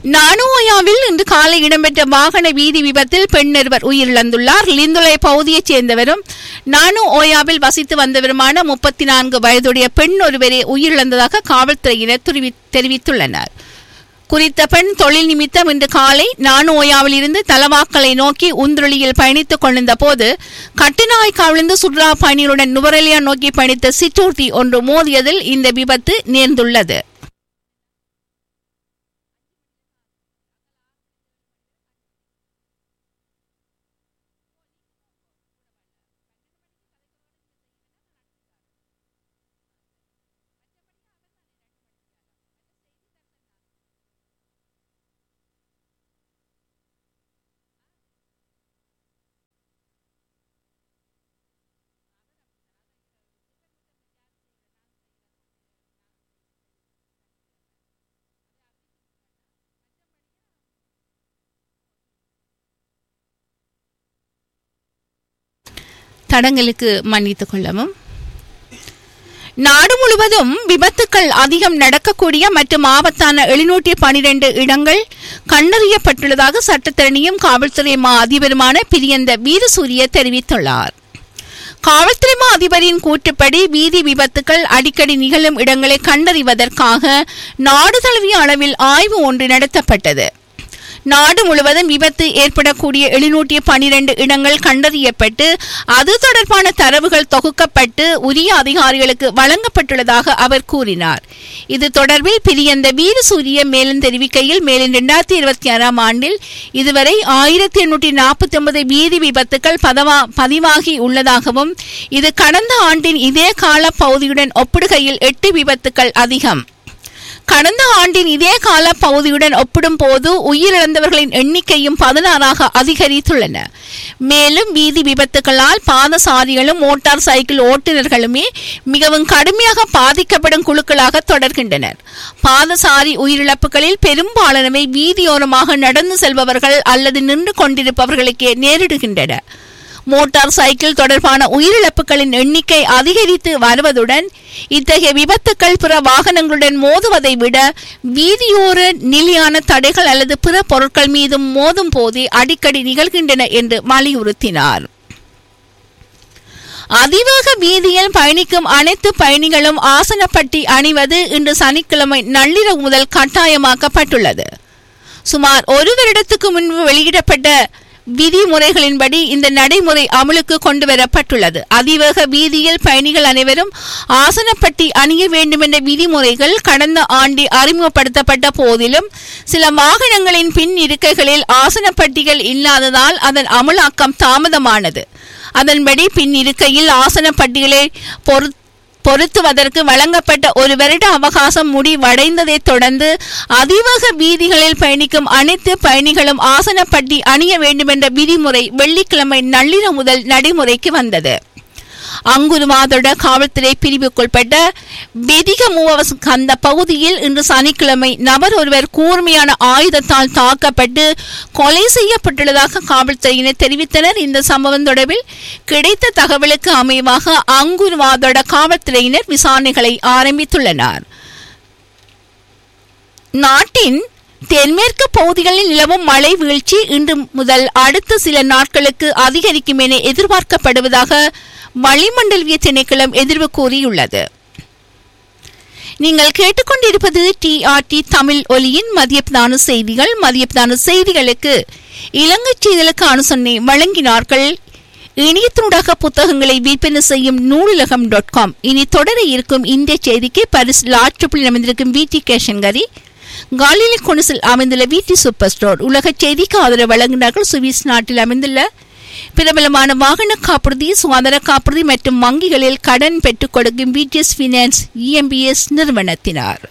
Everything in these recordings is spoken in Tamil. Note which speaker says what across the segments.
Speaker 1: நானோயாவில் இன்று காலை இடம்பெற்ற வாகன வீதி விபத்தில் பெண் ஒருவர் உயிரிழந்துள்ளார் லிந்துலை பகுதியைச் சேர்ந்தவரும் நானோ ஓயாவில் வசித்து வந்தவருமான முப்பத்தி நான்கு வயதுடைய பெண் ஒருவரே உயிரிழந்ததாக காவல்துறையினர் தெரிவி- தெரிவித்துள்ளனர் குறித்த பெண் தொழில் நிமித்தம் இன்று காலை நானோயாவில் இருந்து தலவாக்கலை நோக்கி உந்துருளியில் பயணித்துக் கொண்டிருந்த போது கட்டுநாய் கவிழ்ந்து சுற்றுலா பயணிகளுடன் நுவரெலியா நோக்கி பயணித்த சிற்றூர்த்தி ஒன்று மோதியதில் இந்த விபத்து நேர்ந்துள்ளது தடங்களுக்கு மன்னித்துக் கொள்ளவும் நாடு முழுவதும் விபத்துக்கள் அதிகம் நடக்கக்கூடிய மற்றும் ஆபத்தான எழுநூற்றி பனிரெண்டு இடங்கள் கண்டறியப்பட்டுள்ளதாக சட்டத்தரணியும் காவல்துறை மா அதிபருமான பிரியந்த வீரசூரிய தெரிவித்துள்ளார் காவல்துறை மா அதிபரின் கூற்றுப்படி வீதி விபத்துக்கள் அடிக்கடி நிகழும் இடங்களை கண்டறிவதற்காக நாடு தழுவிய அளவில் ஆய்வு ஒன்று நடத்தப்பட்டது நாடு முழுவதும் விபத்து ஏற்படக்கூடிய எழுநூற்றி பனிரெண்டு இடங்கள் கண்டறியப்பட்டு அது தொடர்பான தரவுகள் தொகுக்கப்பட்டு உரிய அதிகாரிகளுக்கு வழங்கப்பட்டுள்ளதாக அவர் கூறினார் இது தொடர்பில் பிரியந்த வீரசூரிய மேலும் தெரிவிக்கையில் மேலும் இரண்டாயிரத்தி இருபத்தி ஆறாம் ஆண்டில் இதுவரை ஆயிரத்தி எண்ணூற்றி நாற்பத்தி ஒன்பது வீதி விபத்துக்கள் பதவா பதிவாகி உள்ளதாகவும் இது கடந்த ஆண்டின் இதே கால பகுதியுடன் ஒப்பிடுகையில் எட்டு விபத்துக்கள் அதிகம் கடந்த ஆண்டின் இதே கால பகுதியுடன் ஒப்பிடும்போது உயிரிழந்தவர்களின் எண்ணிக்கையும் பதினாறாக அதிகரித்துள்ளன மேலும் வீதி விபத்துகளால் பாதசாரிகளும் மோட்டார் சைக்கிள் ஓட்டுநர்களுமே மிகவும் கடுமையாக பாதிக்கப்படும் குழுக்களாக தொடர்கின்றனர் பாதசாரி உயிரிழப்புகளில் பெரும்பாலானவை வீதியோரமாக நடந்து செல்பவர்கள் அல்லது நின்று கொண்டிருப்பவர்களுக்கே நேரிடுகின்றன மோட்டார் சைக்கிள் தொடர்பான உயிரிழப்புகளின் எண்ணிக்கை அதிகரித்து வருவதுடன் இத்தகைய விபத்துக்கள் பிற வாகனங்களுடன் மோதுவதை விட வீதியோர நிலையான தடைகள் அல்லது பிற பொருட்கள் மீது மோதும் போதே அடிக்கடி நிகழ்கின்றன என்று வலியுறுத்தினார் அதிவேக வீதியில் பயணிக்கும் அனைத்து பயணிகளும் ஆசனப்பட்டி அணிவது இன்று சனிக்கிழமை நள்ளிரவு முதல் கட்டாயமாக்கப்பட்டுள்ளது சுமார் ஒரு வருடத்துக்கு முன்பு வெளியிடப்பட்ட விதிமுறைகளின்படி இந்த நடைமுறை அமலுக்கு கொண்டு வரப்பட்டுள்ளது அதிவேக வீதியில் பயணிகள் அனைவரும் ஆசனப்பட்டி அணிய வேண்டும் என்ற விதிமுறைகள் கடந்த ஆண்டு அறிமுகப்படுத்தப்பட்ட போதிலும் சில வாகனங்களின் பின் இருக்கைகளில் ஆசனப்பட்டிகள் இல்லாததால் அதன் அமலாக்கம் தாமதமானது அதன்படி பின் இருக்கையில் ஆசனப்பட்டிகளை பொறு பொருத்துவதற்கு வழங்கப்பட்ட ஒரு வருட அவகாசம் முடிவடைந்ததைத் தொடர்ந்து அதிவேக வீதிகளில் பயணிக்கும் அனைத்து பயணிகளும் ஆசனப்பட்டி அணிய வேண்டும் என்ற விதிமுறை வெள்ளிக்கிழமை நள்ளிரவு முதல் நடைமுறைக்கு வந்தது அங்குருமாதோட காவல்துறை பிரிவுக்குட்பட்ட வெதிக மூவஸ் அந்த பகுதியில் இன்று சனிக்கிழமை நபர் ஒருவர் கூர்மையான ஆயுதத்தால் தாக்கப்பட்டு கொலை செய்யப்பட்டுள்ளதாக காவல்துறையினர் தெரிவித்தனர் இந்த சம்பவம் தொடர்பில் கிடைத்த தகவலுக்கு அமைவாக அங்குருமாதோட காவல்துறையினர் விசாரணைகளை ஆரம்பித்துள்ளனர் நாட்டின் தென்மேற்கு பகுதிகளில் நிலவும் மழை வீழ்ச்சி இன்று முதல் அடுத்த சில நாட்களுக்கு அதிகரிக்கும் என எதிர்பார்க்கப்படுவதாக வளிமண்டலவிய திணைக்களம் எதிர்வு கூறியுள்ளது நீங்கள் கேட்டுக்கொண்டிருப்பது டிஆர்டி தமிழ் ஒலியின் மதியப்தான செய்திகள் மதியப்தான செய்திகளுக்கு இலங்கை செய்திகளுக்கு அனுசரணை வழங்கினார்கள் இணையத்தினூடாக புத்தகங்களை விற்பனை செய்யும் நூலுலகம் டாட் காம் இனி தொடர இருக்கும் இந்த செய்திக்கு பரிசு லாட்சப்பில் அமைந்திருக்கும் விடி கேஷன்கரி காலிலி கொனிசில் அமைந்துள்ள விடி சூப்பர் ஸ்டோர் உலக செய்திக்கு ஆதரவு வழங்கினார்கள் சுவிஸ் நாட்டில் அமைந்துள்ள பிரபலமான வாகன காப்புறுதி சுகாதார காப்புறுதி மற்றும் வங்கிகளில் கடன் பெற்றுக் கொடுக்கும் விடிஎஸ் பினான்ஸ் இஎம்பிஎஸ் நிறுவனத்தினார்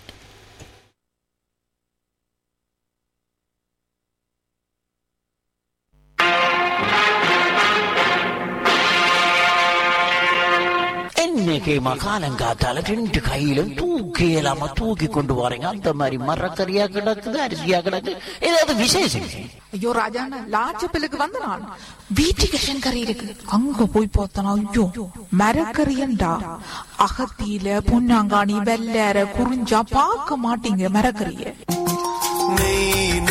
Speaker 2: இன்னைக்கு மகாலங்காத்தால ரெண்டு கையிலும் தூக்கி இல்லாம தூக்கி கொண்டு வரீங்க அந்த மாதிரி மரக்கறியா கிடக்குது அரிசியா கிடக்கு ஏதாவது விசேஷம்
Speaker 3: ஐயோ ராஜாண்ணா லாச்சப்பிலுக்கு வந்த நான் வீட்டுக்கு கறி இருக்கு அங்க போய் பார்த்தனா ஐயோ மரக்கறியண்டா அகத்தியில பொன்னாங்காணி வெள்ளேற குறிஞ்சா பார்க்க மாட்டீங்க மரக்கறிய
Speaker 4: நெய்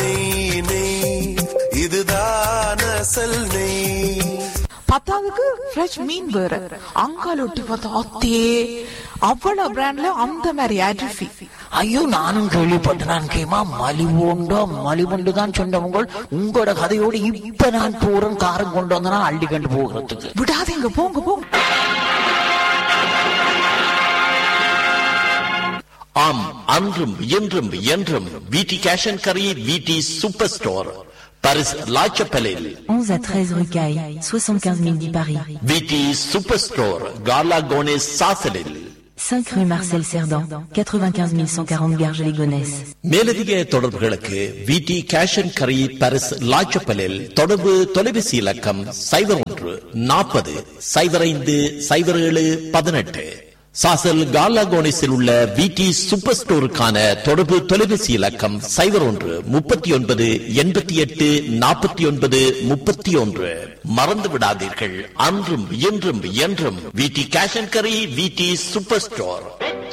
Speaker 4: அசல் நெய்
Speaker 3: பத்தாவதுக்கு ஃப்ரெஷ் மீன் வேற அங்கால ஒட்டி பார்த்தா அத்தே அவ்வளவு பிராண்ட்ல அந்த மாதிரி அரிசி
Speaker 2: ஐயோ நானும் கேள்விப்பட்டேன் கேமா மலிவுண்டோ மலிவுண்டு தான் சொன்னவங்க உங்களோட கதையோடு இப்ப நான் போறேன் காரம் கொண்டு வந்தனா அள்ளி கண்டு போகிறதுக்கு
Speaker 3: விடாதீங்க போங்க போங்க
Speaker 5: ஆம் அன்றும் இன்றும் என்றும் விடி கேஷ் அண்ட் கரி விடி சூப்பர் ஸ்டோர் பரிஸ் லாச்சப்பலில்
Speaker 6: 11 à 13 rue Caille, 75 010 Paris.
Speaker 5: விடி சூப்பர் ஸ்டோர் கார்லா கோனேஸ் சாசலில்
Speaker 6: 5 rue Marcel Cerdan, 95 140 Garges-les-Gonesse.
Speaker 5: மேலதிக தொடர்புகளுக்கு விடி கேஷ் அண்ட் கரி பரிஸ் லாச்சப்பலில் தொடர்பு தொலைபேசி இலக்கம் சைபர் ஒன்று நாற்பது சைபர் ஐந்து சைபர் ஏழு பதினெட்டு சாசல் கார்லா கோனேஸில் உள்ள விடி சூப்பர் ஸ்டோருக்கான தொடர்பு தொலைபேசி இலக்கம் சைபர் ஒன்று முப்பத்தி ஒன்பது எண்பத்தி எட்டு நாற்பத்தி ஒன்பது முப்பத்தி ஒன்று மறந்து விடாதீர்கள் அன்றும் இன்றும் என்றும் விடி கேஷ் அண்ட் கரி விடி சூப்பர் ஸ்டோர்